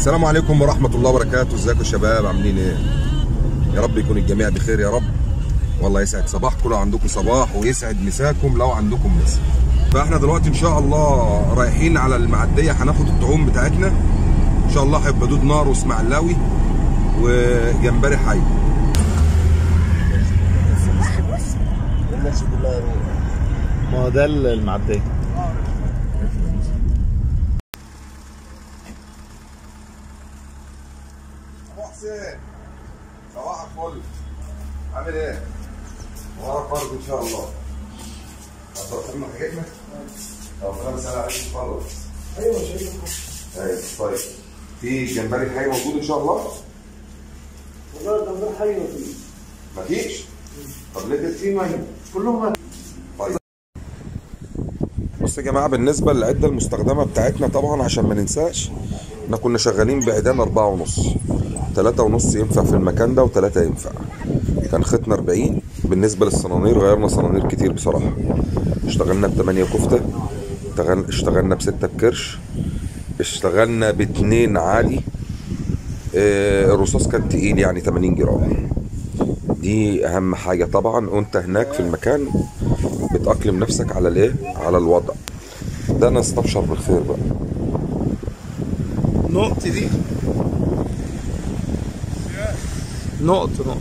السلام عليكم ورحمة الله وبركاته ازيكم يا شباب عاملين ايه يا رب يكون الجميع بخير يا رب والله يسعد صباحكم لو عندكم صباح ويسعد مساكم لو عندكم مسا فاحنا دلوقتي ان شاء الله رايحين على المعدية هناخد الطعوم بتاعتنا ان شاء الله هيبقى دود نار واسماعيلاوي وجمبري حي الناس كلها ما هو ده المعدية ابو حسين صباح الفل عامل ايه؟ وراك برضه ان شاء الله هتروح حاجتنا؟ لو انا بسأل عليك خلاص ايوه شايفه ايوه طيب في جمبري حي موجود ان شاء الله؟ والله ده غير حي وفيه مفيش؟ طب ليه كده؟ في ميه كلهم طيب بص يا جماعه بالنسبه للعده المستخدمه بتاعتنا طبعا عشان ما ننساش احنا كنا شغالين بعيدان أربعة ونص تلاتة ونص ينفع في المكان ده وتلاتة ينفع كان ختنا 40 بالنسبة للصنانير غيرنا صنانير كتير بصراحة اشتغلنا بتمانية كفتة اشتغل- اشتغلنا بستة بكرش اشتغلنا باتنين عادي اه، الرصاص كان تقيل يعني 80 جرام دي اهم حاجة طبعا وانت هناك في المكان بتأقلم نفسك على الايه على الوضع ده انا استبشر بالخير بقى نقط دي نقط نقط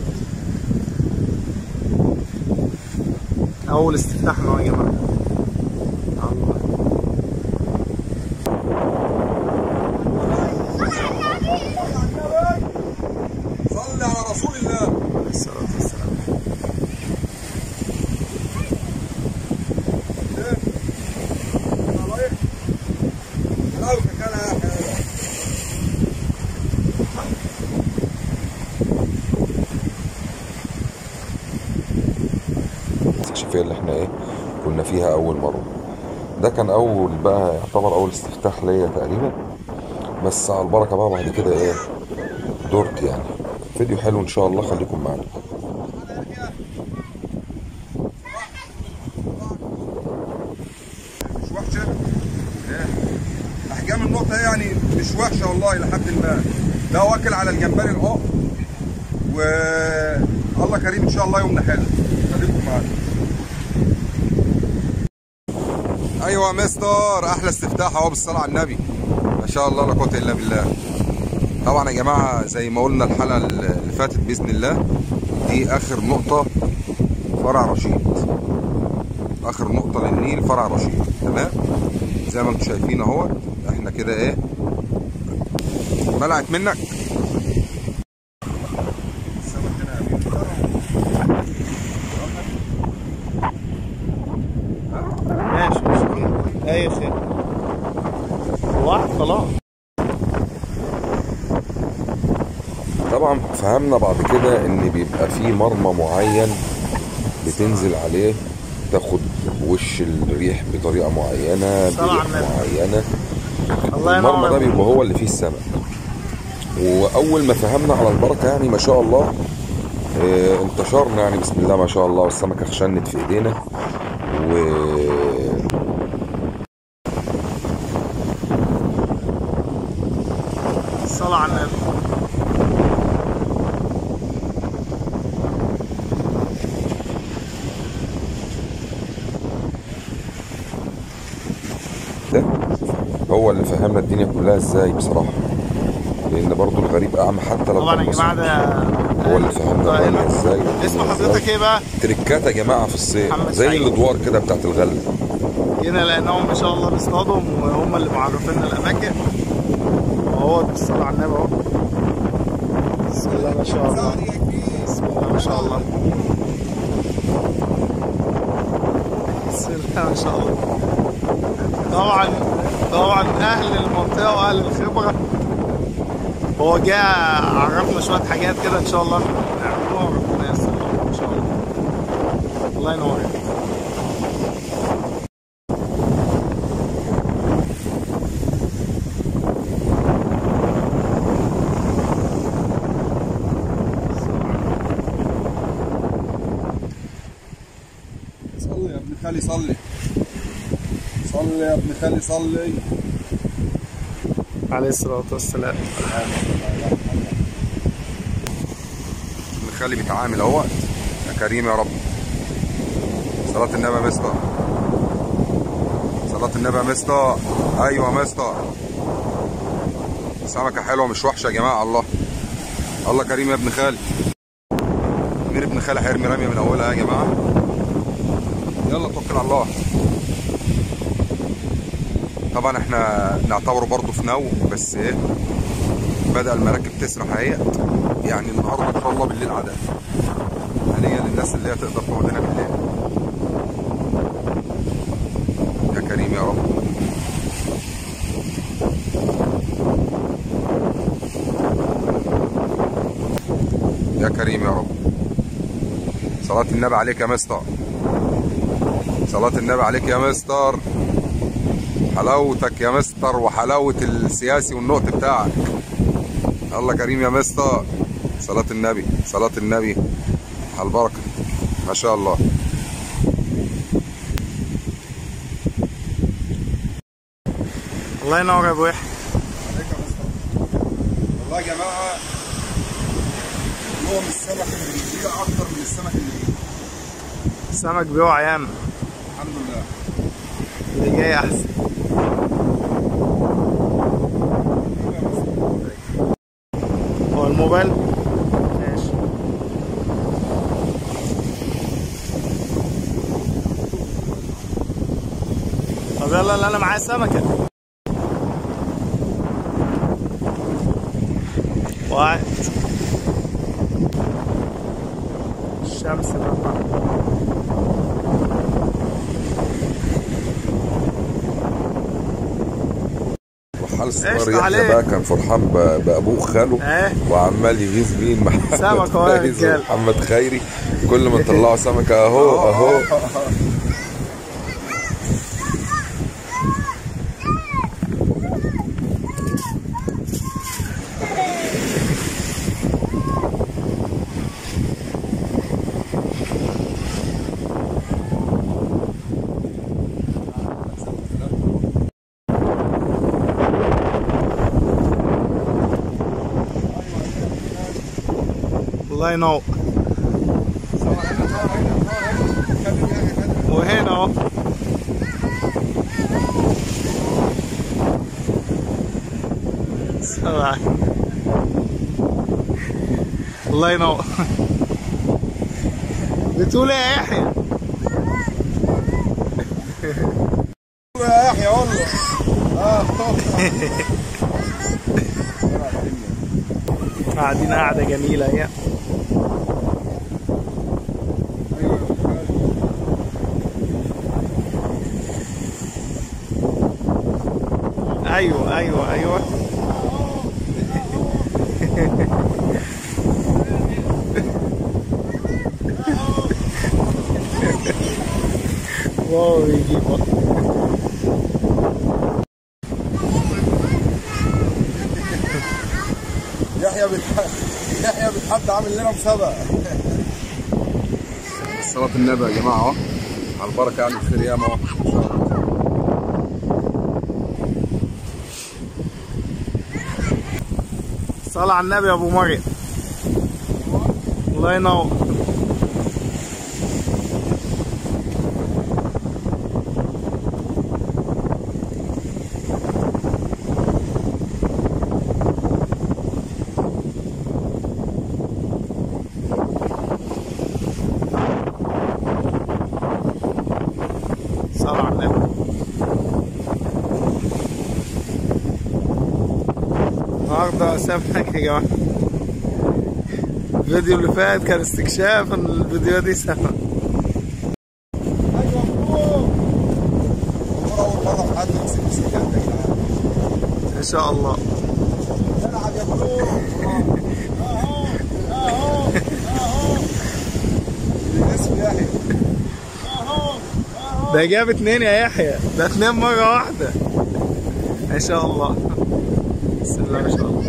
أول استفتاح له يا جماعة الله صلي على رسول الله عليه الصلاة والسلام الاستكشافية اللي احنا ايه كنا فيها اول مرة ده كان اول بقى يعتبر اول استفتاح ليا تقريبا بس على البركة بقى بعد كده ايه دورت يعني فيديو حلو ان شاء الله خليكم معانا مش وحشة احجام النقطة يعني مش وحشة والله لحد ما ده واكل على الجمبري العقر والله كريم ان شاء الله يومنا حلو خليكم معانا ايوه يا مستر احلى استفتاح اهو بالصلاه على النبي ما شاء الله لا قوه الا بالله طبعا يا جماعه زي ما قلنا الحلقه اللي فاتت باذن الله دي اخر نقطه فرع رشيد اخر نقطه للنيل فرع رشيد تمام زي ما انتم شايفين اهو احنا كده ايه بلعت منك ماشي مش أي خير واحد خلاص طبعا فهمنا بعد كده ان بيبقى في مرمى معين بتنزل عليه تاخد وش الريح بطريقه معينه صلى على بريح النبي. معينه الله المرمى ينور ده عليك. بيبقى هو اللي فيه السمك واول ما فهمنا على البركه يعني ما شاء الله آه، انتشرنا يعني بسم الله ما شاء الله والسمكه خشنت في ايدينا و الصلاة على النبي ده هو اللي فهمنا الدنيا كلها ازاي بصراحه لان برضو الغريب اعمى حتى لو طبعا كان يا جماعة بصير. ده هو اللي فهمنا طيب. الدنيا ازاي اسم والدنيا حضرتك إزاي. ايه بقى؟ تريكات يا جماعه في الصيد محمد زي سعيد. الادوار كده بتاعت الغله جينا لقيناهم ما شاء الله بيصطادوا وهم اللي معرفينا الاماكن وهو بالصلاة على النبي اهو بسم الله ما شاء الله بسم الله ما شاء الله بسم الله ما شاء الله طبعا طبعا اهل المنطقه واهل الخبره هو جه عرفنا شويه حاجات كده ان شاء الله نعملوها وربنا ييسر لنا ان شاء الله الله ينور صلي يا ابن خالي صلي صلي يا ابن خالي صلي عليه الصلاة والسلام ابن خالي بيتعامل اهو يا كريم يا رب صلاة النبي يا مستر صلاة النبي يا مستر ايوه يا مستر سمكة حلوة مش وحشة يا جماعة الله الله كريم يا ابن خالي مين ابن خالي هيرمي رمية من اولها يا جماعة يلا توكل على الله طبعا احنا نعتبره برضه في نو بس ايه بدأ المراكب تسرح اهي يعني النهارده ان شاء الله بالليل عدد هنية للناس اللي هي تقدر تقعد هنا بالليل يا كريم يا رب يا كريم يا رب صلاة النبي عليك يا مستر صلاة النبي عليك يا مستر حلاوتك يا مستر وحلاوة السياسي والنقط بتاعك الله كريم يا مستر صلاة النبي صلاة النبي على البركة ما شاء الله الله ينور يا ابو يحيى والله يا جماعة يوم السمك اللي بيجيع أكتر من السمك اللي بيجي السمك بيقع ياما الحمد لله اللي جاي احسن هو الموبايل ماشي طب يلا لا انا معايا سمكة واحد الشمس بقى وحال صغير قشطة يحيى عليك. بقى كان فرحان ب- بأبوه خاله ايه وعمال يغيظ مين محمد سمك أهو يا فايز رجالة. ومحمد خيري كل ما نطلعوا سمكة أهو أهو الله ينور وهنا اهو سبعة الله ينور بتقول ايه يا يحيى يا يحيى والله قاعدين قاعدة جميلة يا ايوه ايوه ايوه واو يجيب يحيى بتح... يحيى بتحد عامل لنا مسابقة صلاة النبي يا جماعة اهو على البركة يعني الخير ياما اهو إن شاء الله. صلى على النبي يا ابو مريم الله ينور صلى على النبي النهارده سمك يا جماعه الفيديو اللي فات كان استكشاف ان الفيديو دي سمك ايوه فوق اول مرة في حياتي امسك مسكات يا جدعان ان شاء الله العب يا فلوس اهو اهو اهو اسم يحيى ده جاب اتنين يا يحيى ده اتنين مرة واحدة ان شاء الله بسم الله ما شاء الله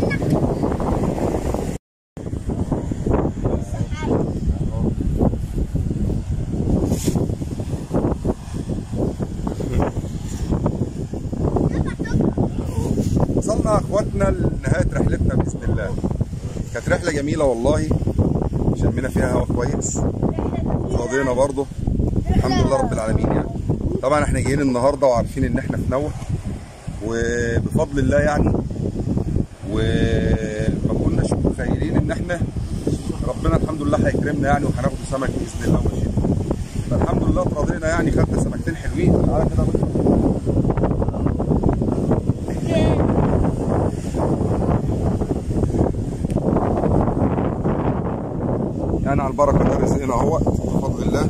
وصلنا اخواتنا لنهايه رحلتنا باذن الله كانت رحله جميله والله شمينا فيها هوا كويس رضينا برضه الحمد لله رب العالمين يعني طبعا احنا جايين النهارده وعارفين ان احنا في نوة وبفضل الله يعني وما كناش متخيلين ان احنا ربنا الحمد لله هيكرمنا يعني وهناخد سمك باذن الله وماشيين فالحمد لله اترضينا يعني خدنا سمكتين حلوين تعالى كده بقى. يعني على البركه ده رزقنا اهو بفضل الله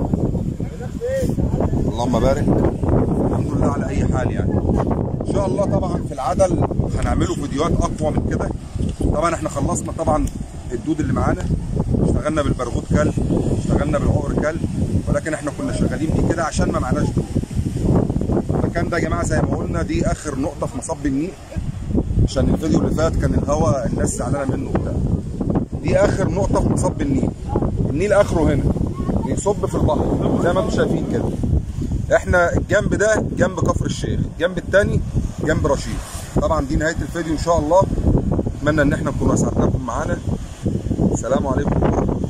اللهم بارك الحمد لله على اي حال يعني ان شاء الله طبعا في العدل هنعمله فيديوهات اقوى من كده طبعا احنا خلصنا طبعا الدود اللي معانا اشتغلنا بالبرغوث كلب اشتغلنا بالعقر كلب ولكن احنا كنا شغالين بيه كده عشان ما معناش دود المكان ده يا جماعه زي ما قلنا دي اخر نقطه في مصب النيل عشان الفيديو اللي فات كان الهوا الناس زعلانه منه وبتاع دي اخر نقطه في مصب النيل النيل اخره هنا بيصب في البحر زي ما انتم شايفين كده احنا الجنب ده جنب كفر الشيخ الجنب الثاني جنب رشيد طبعا دي نهايه الفيديو ان شاء الله اتمنى ان احنا نكون اسعدناكم معانا السلام عليكم ورحمه الله